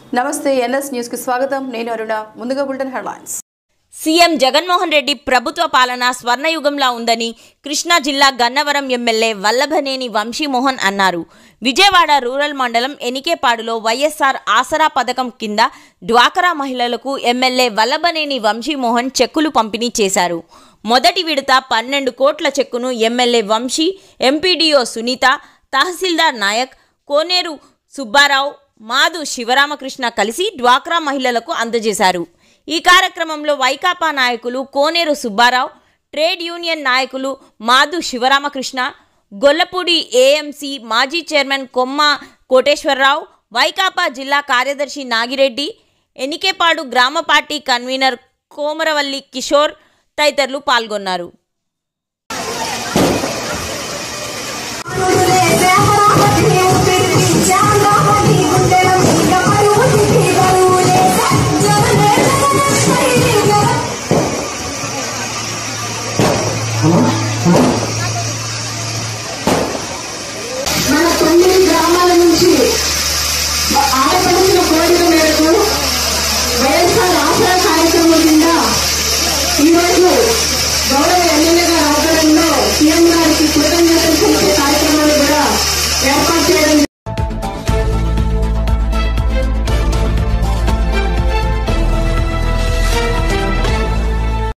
నమస్తే NS news కి స్వాగతం నేను అరుణ ముందుగా bulletin headlines CM Jaganmohan Reddy ప్రభుత్వ పాలన స్వర్ణయుగంలా ఉందని కృష్ణా జిల్లా గన్నవరం ఎమ్మెల్యే వల్లభనేని వంశీమోహన్ అన్నారు విజయవాడ రూరల్ మండలం ఎనికేపాడులో వైఎస్ఆర్ ఆసరా పథకం కింద డ్వాకరా మహిళలకు ఎమ్మెల్యే వల్లభనేని వంశీమోహన్ చెక్కులు పంపిణీ చేశారు మొదటి విడత పన్నెండు కోట్ల చెక్కును ఎమ్మెల్యే వంశీ ఎంపీడీఓ సునీత తహసీల్దార్ నాయక్ కోనేరు సుబ్బారావు మాధు శివరామకృష్ణ కలిసి డ్వాక్రా మహిళలకు అందజేశారు ఈ కార్యక్రమంలో వైకాపా నాయకులు కోనేరు సుబ్బారావు ట్రేడ్ యూనియన్ నాయకులు మాధు శివరామకృష్ణ గొల్లపూడి ఏఎంసీ మాజీ చైర్మన్ కొమ్మ కోటేశ్వరరావు వైకాపా జిల్లా కార్యదర్శి నాగిరెడ్డి ఎనికేపాడు గ్రామ పార్టీ కన్వీనర్ కోమరవల్లి కిషోర్ తదితరులు పాల్గొన్నారు